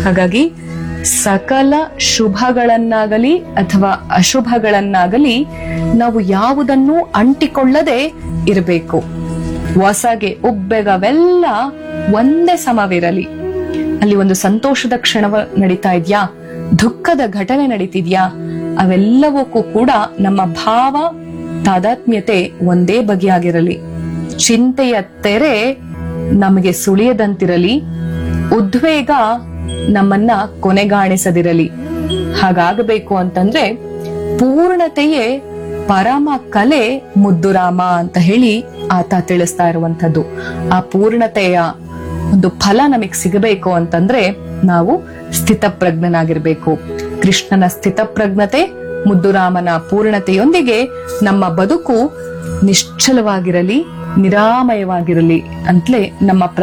ಹಾಗಾಗಿ ಸಕಲ ಶುಭಗಳನ್ನಾಗಲಿ ಅಥವಾ ಅಶುಭಗಳನ್ನಾಗಲಿ ನಾವು ಯಾವುದನ್ನೂ ಅಂಟಿಕೊಳ್ಳದೆ ಇರಬೇಕು ಹೊಸಗೆ ಉಬ್ಬೆಗವೆಲ್ಲ ಒಂದೇ ಸಮವಿರಲಿ ಅಲ್ಲಿ ಒಂದು ಸಂತೋಷದ ಕ್ಷಣವ ನಡೀತಾ ಇದ್ಯಾ ದುಃಖದ ಘಟನೆ ನಡೀತಿದ್ಯಾ ಅವೆಲ್ಲವಕ್ಕೂ ಕೂಡ ನಮ್ಮ ಭಾವ ತಾದಾತ್ಮ್ಯತೆ ಒಂದೇ ಬಗೆಯಾಗಿರಲಿ ಚಿಂತೆಯ ತೆರೆ ನಮಗೆ ಸುಳಿಯದಂತಿರಲಿ ಉದ್ವೇಗ ನಮ್ಮನ್ನ ಕೊನೆಗಾಣಿಸದಿರಲಿ ಹಾಗಾಗಬೇಕು ಅಂತಂದ್ರೆ ಪೂರ್ಣತೆಯೇ ಪರಮ ಕಲೆ ಮುದ್ದುರಾಮ ಅಂತ ಹೇಳಿ ಆತ ತಿಳಿಸ್ತಾ ಇರುವಂತದ್ದು ಆ ಪೂರ್ಣತೆಯ ಒಂದು ಫಲ ನಮಗ್ ಸಿಗಬೇಕು ಅಂತಂದ್ರೆ ನಾವು ಸ್ಥಿತಪ್ರಜ್ಞನಾಗಿರ್ಬೇಕು ಕೃಷ್ಣನ ಸ್ಥಿತಪ್ರಜ್ಞತೆ ಮುದ್ದುರಾಮನ ಪೂರ್ಣತೆಯೊಂದಿಗೆ ನಮ್ಮ ಬದುಕು ನಿಶ್ಚಲವಾಗಿರಲಿ ನಿರಾಮಯವಾಗಿರಲಿ ಅಂತಲೇ ನಮ್ಮ